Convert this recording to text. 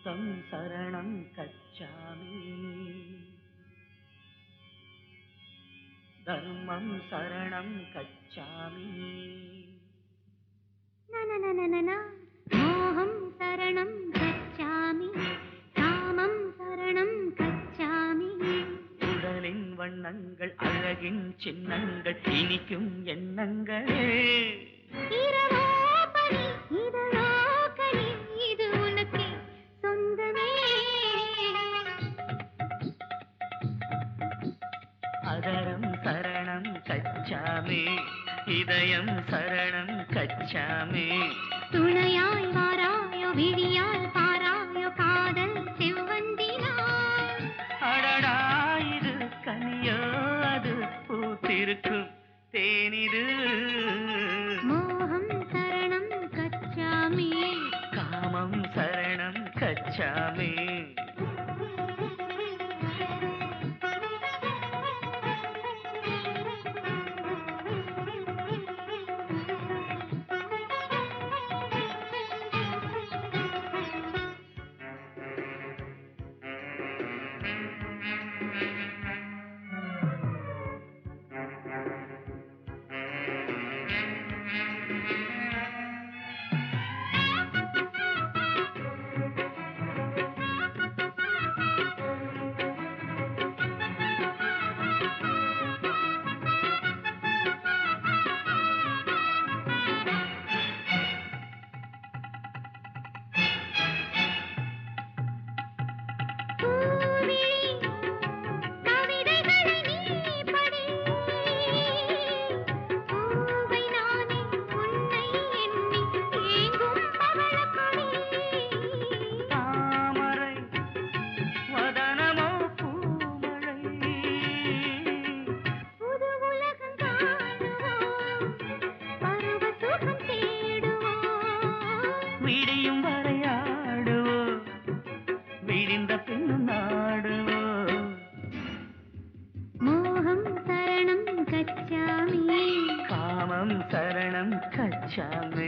தம் சரணம் கச்சாமி தர்மம் சரணம் கச்சாமி நனனனனன. மோகம் சரணம் கச்சாமி காமம் சரணம் கச்சாமி உடலின் வண்ணங்கள் அழகின் சின்னங்கள் இனிக்கும் எண்ணங்களே இரவோ பனி, இதழோ கனி, இது உனக்கே சொந்தமே அதரம் சரணம் கச்சாமி இதயம் சரணம் கச்சாமி துணையாய் வாராயோ விழியால் பாராயோ காதல் செவ்வந்தினாய் அடடா இது கனியோ அது பூத்திருக்கும் தேனிது மோகம் சரணம் கச்சாமி காமம் சரணம் கச்சாமி பூவிழி கவிதைகளை நீ படி பூவை நானே உன்னை எண்ணி ஏங்கும் பவளக்கொடி தாமரை வதனமோ பூமழை புது உலகம் காணுவோம் பருவ சுகம் தேடுவோம் விடியும் வரையாடுவோ விடிந்த பின்னும் நாடுவோ மோகம் சரணம் கச்சாமி காமம் சரணம் கச்சாமி